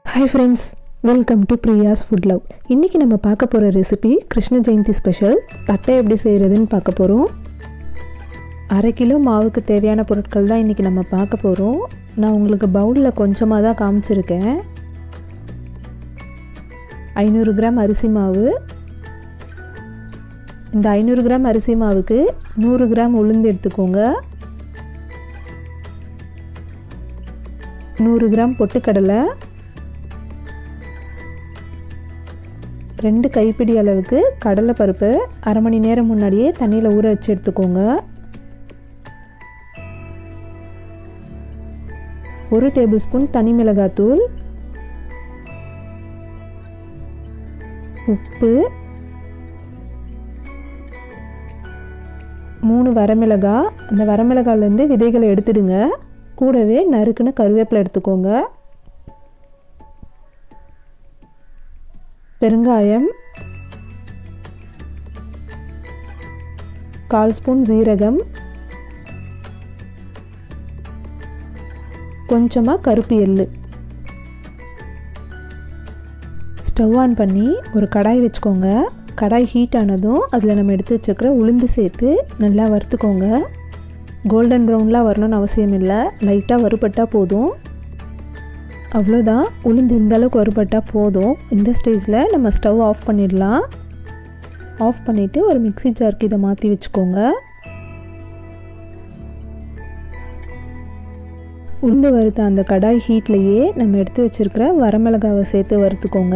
hi friends welcome to Priya's food love இன்றைக்கி நம்ம பார்க்க போகிற ரெசிபி கிருஷ்ண ஜெயந்தி ஸ்பெஷல் தட்டை எப்படி செய்கிறதுன்னு பார்க்க போகிறோம் அரை கிலோ மாவுக்கு தேவையான பொருட்கள் தான் இன்றைக்கி நம்ம பார்க்க போகிறோம் நான் உங்களுக்கு பவுலில் கொஞ்சமாக தான் காமிச்சிருக்கேன் ஐநூறு கிராம் அரிசி மாவு இந்த ஐநூறு கிராம் அரிசி மாவுக்கு நூறு கிராம் உளுந்து எடுத்துக்கோங்க நூறு கிராம் பொட்டுக்கடலை ரெண்டு கைப்பிடி அளவுக்கு கடலை பருப்பு அரை மணி நேரம் முன்னாடியே தண்ணியில் ஊற வச்சு எடுத்துக்கோங்க ஒரு டேபிள் ஸ்பூன் தனி மிளகாத்தூள் உப்பு மூணு வரமிளகா அந்த வரமிளகாலேருந்து விதைகளை எடுத்துடுங்க கூடவே நறுக்குன்னு கருவேப்பிலை எடுத்துக்கோங்க பெருங்காயம் கால் ஸ்பூன் ஜீரகம் கொஞ்சமாக கருப்பு எள்ளு ஸ்டவ் ஆன் பண்ணி ஒரு கடாய் வச்சுக்கோங்க கடாய் ஹீட் ஆனதும் அதில் நம்ம எடுத்து வச்சுருக்கிற உளுந்து சேர்த்து நல்லா வறுத்துக்கோங்க கோல்டன் ப்ரௌன்லாம் வரணும்னு அவசியம் இல்லை லைட்டாக வறுபட்டால் போதும் அவ்வளோதான் உளுந்து இந்த அளவுக்கு வறுபட்டால் போதும் இந்த ஸ்டேஜில் நம்ம ஸ்டவ் ஆஃப் பண்ணிடலாம் ஆஃப் பண்ணிவிட்டு ஒரு மிக்சி ஜாருக்கு இதை மாற்றி வச்சுக்கோங்க உளுந்து வறுத்த அந்த கடாய் ஹீட்லேயே நம்ம எடுத்து வச்சுருக்கிற வரமிளகாவை சேர்த்து வறுத்துக்கோங்க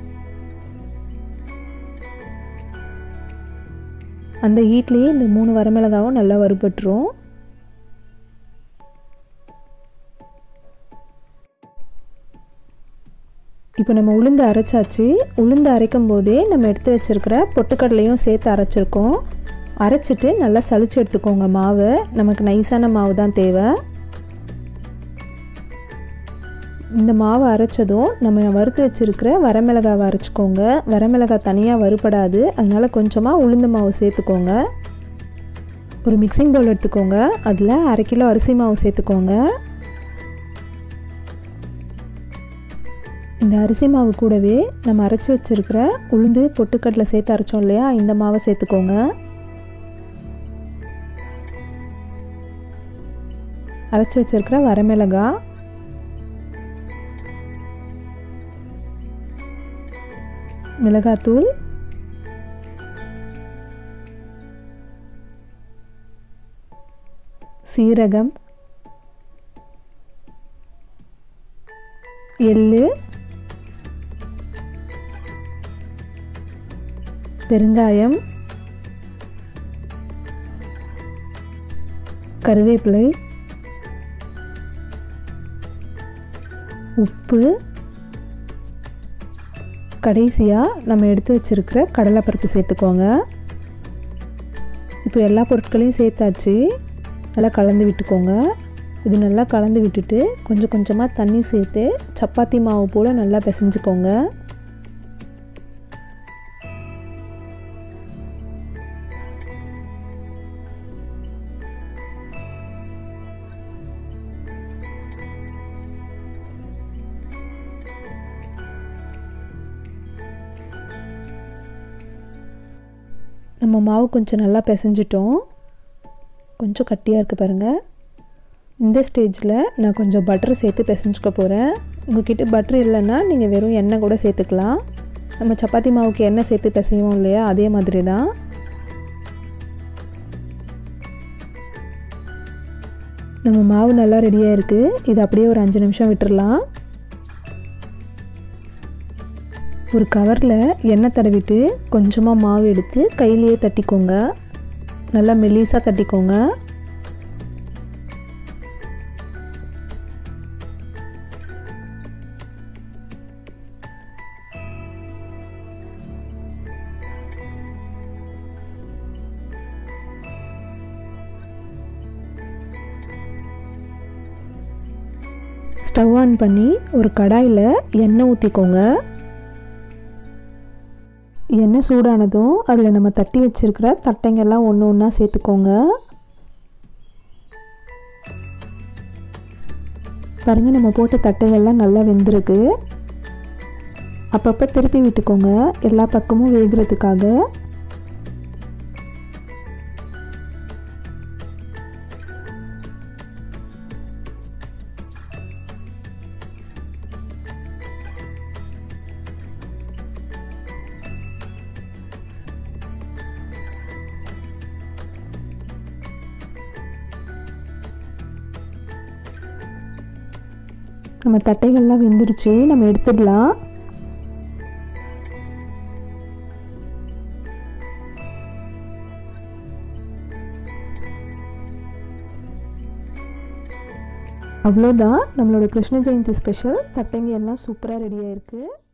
அந்த ஹீட்லேயே இந்த மூணு வரமிளகாவும் நல்லா வறுபட்டுரும் இப்போ நம்ம உளுந்து அரைச்சாச்சு உளுந்து அரைக்கும் போதே நம்ம எடுத்து வச்சுருக்கிற பொட்டுக்கடலையும் சேர்த்து அரைச்சிருக்கோம் அரைச்சிட்டு நல்லா சளிச்சு எடுத்துக்கோங்க மாவு நமக்கு நைஸான மாவு தான் தேவை இந்த மாவை அரைச்சதும் நம்ம வறுத்து வச்சுருக்கிற வரமிளகாவை அரைச்சிக்கோங்க வரமிளகாய் தனியாக வறுபடாது அதனால் கொஞ்சமாக உளுந்து மாவு சேர்த்துக்கோங்க ஒரு மிக்சிங் பவுல் எடுத்துக்கோங்க அதில் அரை கிலோ அரிசி மாவு சேர்த்துக்கோங்க இந்த அரிசி மாவு கூடவே நம்ம அரைச்சி வச்சுருக்கிற உளுந்து பொட்டுக்கடலை சேர்த்து அரைச்சோம் இல்லையா இந்த மாவை சேர்த்துக்கோங்க அரைச்சி வச்சுருக்கிற வரமிளகா மிளகாத்தூள் சீரகம் எள்ளு பெருங்காயம் கருவேப்பிலை உப்பு கடைசியாக நம்ம எடுத்து வச்சுருக்கிற கடலைப்பருப்பு சேர்த்துக்கோங்க இப்போ எல்லா பொருட்களையும் சேர்த்தாச்சு நல்லா கலந்து விட்டுக்கோங்க இது நல்லா கலந்து விட்டுட்டு கொஞ்சம் கொஞ்சமாக தண்ணி சேர்த்து சப்பாத்தி மாவு போல் நல்லா பிசைஞ்சுக்கோங்க நம்ம மாவு கொஞ்சம் நல்லா பிசைஞ்சிட்டோம் கொஞ்சம் கட்டியாக இருக்குது பாருங்கள் இந்த ஸ்டேஜில் நான் கொஞ்சம் பட்டர் சேர்த்து பிசைஞ்சுக்க போகிறேன் உங்கள்கிட்ட பட்டர் இல்லைன்னா நீங்கள் வெறும் எண்ணெய் கூட சேர்த்துக்கலாம் நம்ம சப்பாத்தி மாவுக்கு எண்ணெய் சேர்த்து பிசைவோம் இல்லையா அதே மாதிரி தான் நம்ம மாவு நல்லா ரெடியாக இருக்குது இது அப்படியே ஒரு அஞ்சு நிமிஷம் விட்டுடலாம் ஒரு கவரில் எண்ணெய் தடவிட்டு கொஞ்சமாக மாவு எடுத்து கையிலேயே தட்டிக்கோங்க நல்லா மெலிசாக தட்டிக்கோங்க ஸ்டவ் ஆன் பண்ணி ஒரு கடாயில் எண்ணெய் ஊற்றிக்கோங்க எண்ணெய் சூடானதும் அதில் நம்ம தட்டி வச்சுருக்கிற தட்டைங்கெல்லாம் ஒன்று ஒன்றா சேர்த்துக்கோங்க பாருங்கள் நம்ம போட்ட தட்டைகள்லாம் நல்லா வெந்திருக்கு அப்பப்போ திருப்பி விட்டுக்கோங்க எல்லா பக்கமும் வேகிறதுக்காக நம்ம தட்டைகள்லாம் வெந்துருச்சு நம்ம எடுத்துடலாம் அவ்வளோதான் நம்மளோட கிருஷ்ண ஜெயந்தி ஸ்பெஷல் தட்டைங்க எல்லாம் சூப்பராக ரெடி ஆயிருக்கு